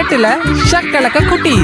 எட்டுல ஷக்கலக்க குட்டி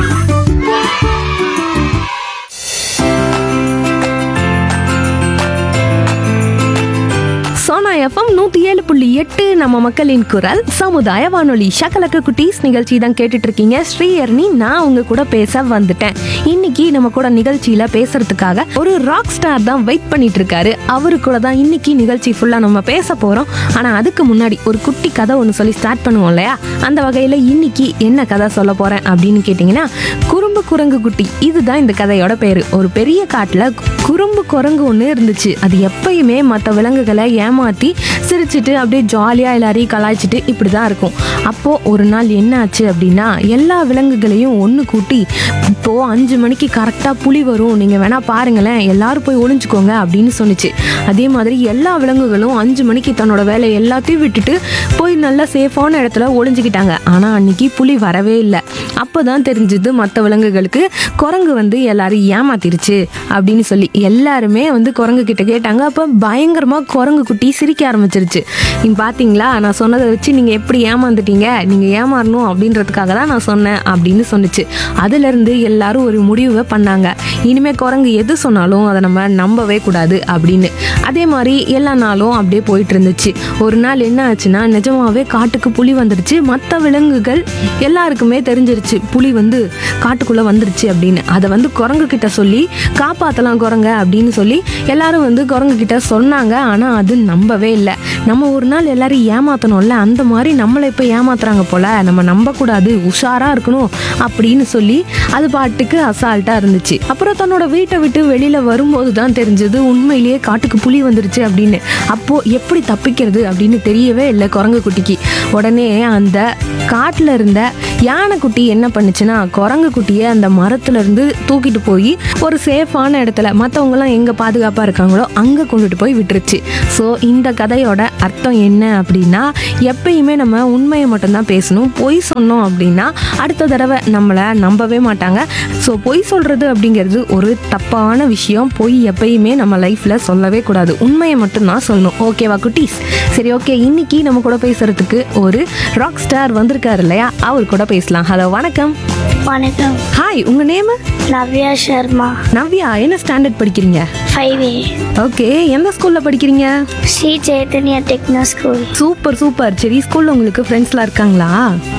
சோனா எஃப்எம் நூத்தி ஏழு புள்ளி எட்டு நம்ம மக்களின் குரல் சமுதாய வானொலி ஷக்கலக்க குட்டீஸ் நிகழ்ச்சி தான் கேட்டுட்டு இருக்கீங்க ஸ்ரீயர்னி நான் உங்க கூட பேச வந்துட்டேன் இன்னைக்கு நம்ம கூட நிகழ்ச்சியில பேசுறதுக்காக ஒரு ராக் ஸ்டார் தான் வெயிட் பண்ணிட்டு இருக்காரு அவரு கூட தான் இன்னைக்கு நிகழ்ச்சி ஃபுல்லா நம்ம பேச போறோம் ஆனா அதுக்கு முன்னாடி ஒரு குட்டி கதை ஒன்று சொல்லி ஸ்டார்ட் பண்ணுவோம் இல்லையா அந்த வகையில இன்னைக்கு என்ன கதை சொல்ல போறேன் அப்படின்னு கேட்டிங்கன்னா குறும்பு குரங்கு குட்டி இதுதான் இந்த கதையோட பேரு ஒரு பெரிய காட்டுல குறும்பு குரங்கு ஒன்று இருந்துச்சு அது எப்பயுமே மற்ற விலங்குகளை ஏமாத்தி சிரிச்சிட்டு அப்படியே ஜாலியாக எல்லாரையும் கலாய்ச்சிட்டு இப்படி தான் இருக்கும் அப்போது ஒரு நாள் என்ன ஆச்சு அப்படின்னா எல்லா விலங்குகளையும் ஒன்று கூட்டி இப்போது அஞ்சு மணிக்கு கரெக்டாக புலி வரும் நீங்கள் வேணால் பாருங்களேன் எல்லாரும் போய் ஒளிஞ்சுக்கோங்க அப்படின்னு சொன்னுச்சு அதே மாதிரி எல்லா விலங்குகளும் அஞ்சு மணிக்கு தன்னோட வேலை எல்லாத்தையும் விட்டுட்டு போய் நல்லா சேஃபான இடத்துல ஒளிஞ்சுக்கிட்டாங்க ஆனால் அன்னைக்கு புலி வரவே இல்லை அப்போ தான் தெரிஞ்சது மற்ற விலங்குகளுக்கு குரங்கு வந்து எல்லாரும் ஏமாத்திருச்சு அப்படின்னு சொல்லி எல்லாருமே வந்து குரங்கு கிட்ட கேட்டாங்க அப்போ பயங்கரமாக குரங்கு குட்டி சிரிக்க ஆரம்பிச்சிருச்சு நீங்க பார்த்தீங்களா நான் சொன்னதை வச்சு நீங்கள் எப்படி ஏமாந்துட்டீங்க நீங்கள் ஏமாறணும் அப்படின்றதுக்காக தான் நான் சொன்னேன் அப்படின்னு சொன்னுச்சு அதுலேருந்து எல்லாரும் ஒரு முடிவை பண்ணாங்க இனிமே குரங்கு எது சொன்னாலும் அதை நம்ம நம்பவே கூடாது அப்படின்னு அதே மாதிரி எல்லா நாளும் அப்படியே போயிட்டு இருந்துச்சு ஒரு நாள் என்ன ஆச்சுன்னா நிஜமாவே காட்டுக்கு புலி வந்துருச்சு மற்ற விலங்குகள் எல்லாருக்குமே தெரிஞ்சிருச்சு புலி வந்து காட்டுக்குள்ள வந்துருச்சு அப்படின்னு அதை வந்து குரங்கு கிட்ட சொல்லி காப்பாத்தலாம் குரங்க அப்படின்னு சொல்லி எல்லாரும் வந்து குரங்கு கிட்ட சொன்னாங்க ஆனா அது நம்பவே இல்லை நம்ம ஒரு நாள் எல்லாரும் ஏமாத்தணும்ல அந்த மாதிரி நம்மளை இப்போ ஏமாத்துறாங்க போல நம்ம நம்பக்கூடாது உஷாரா இருக்கணும் அப்படின்னு சொல்லி அது பாட்டுக்கு அசால்ட்டா இருந்துச்சு அப்புறம் தன்னோட வீட்டை விட்டு வெளியில வரும்போது தான் தெரிஞ்சது உண்மையிலேயே காட்டுக்கு புலி வந்துருச்சு அப்படின்னு அப்போ எப்படி தப்பிக்கிறது அப்படின்னு தெரியவே இல்லை குரங்கு குட்டிக்கு உடனே அந்த காட்டுல இருந்த யானைக்குட்டி என்ன பண்ணுச்சுன்னா குரங்கு குட்டியை அந்த மரத்துல இருந்து தூக்கிட்டு போய் ஒரு சேஃபான இடத்துல மற்றவங்கலாம் எங்க பாதுகாப்பா இருக்காங்களோ அங்க கொண்டுட்டு போய் விட்டுருச்சு ஸோ இந்த கதையோட அர்த்தம் என்ன அப்படின்னா எப்பயுமே நம்ம உண்மையை மட்டும்தான் பேசணும் பொய் சொன்னோம் அப்படின்னா அடுத்த தடவை நம்மளை நம்பவே மாட்டாங்க ஸோ பொய் சொல்றது அப்படிங்கிறது ஒரு தப்பான விஷயம் பொய் எப்பயுமே நம்ம லைஃப்ல சொல்லவே கூடாது உண்மையை மட்டும்தான் சொல்லணும் ஓகேவா குட்டீஸ் சரி ஓகே இன்னைக்கு நம்ம கூட பேசுறதுக்கு ஒரு ராக் ஸ்டார் வந்திருக்காரு இல்லையா அவர் கூட பேசலாம் ஹலோ வணக்கம் வணக்கம் ஹாய் உங்க நேம் நவ்யா சர்மா நவ்யா என்ன ஸ்டாண்டர்ட் படிக்கிறீங்க ஃபைவ் ஏ ஓகே எந்த ஸ்கூல்ல படிக்கிறீங்க Sri Chaitanya techno school super super சரி ஸ்கூல்ல உங்களுக்கு ஃப்ரெண்ட்ஸ்லாம் இருக்காங்களா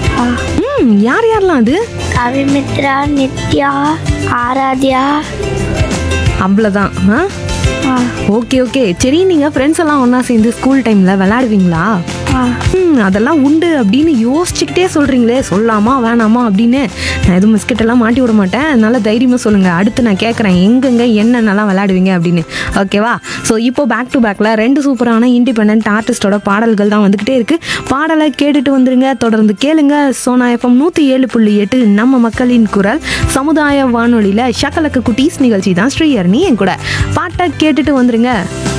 ம் யார் யாரெல்லாம் அது கவிமித்ரா நித்யா ஆராத்யா அவ்வளோதான் ஆ ஆ, ஓகே ஓகே சரி நீங்கள் ஃப்ரெண்ட்ஸ் எல்லாம் ஒன்றா சேர்ந்து ஸ்கூல் டைமில் விளையாடுவீங்களா ஆ. ம் அதெல்லாம் உண்டு அப்படின்னு யோசிச்சுக்கிட்டே சொல்கிறீங்களே சொல்லாமா வேணாமா அப்படின்னு நான் எதுவும் பிஸ்கெட் எல்லாம் மாட்டி விட மாட்டேன் அதனால தைரியமாக சொல்லுங்கள் அடுத்து நான் கேட்குறேன் எங்கெங்க என்னென்னலாம் விளையாடுவீங்க அப்படின்னு ஓகேவா ஸோ இப்போ பேக் டு பேக்கில் ரெண்டு சூப்பரான இண்டிபெண்ட் ஆர்டிஸ்டோட பாடல்கள் தான் வந்துக்கிட்டே இருக்குது பாடலை கேட்டுட்டு வந்துருங்க தொடர்ந்து கேளுங்க சோனா எஃப்எம் நூற்றி ஏழு புள்ளி எட்டு நம்ம மக்களின் குரல் சமுதாய வானொலியில் ஷக்கலக்க குட்டீஸ் நிகழ்ச்சி தான் ஸ்ரீயர்னி என் கூட பாட்டை கேட்டுட்டு வந்துருங்க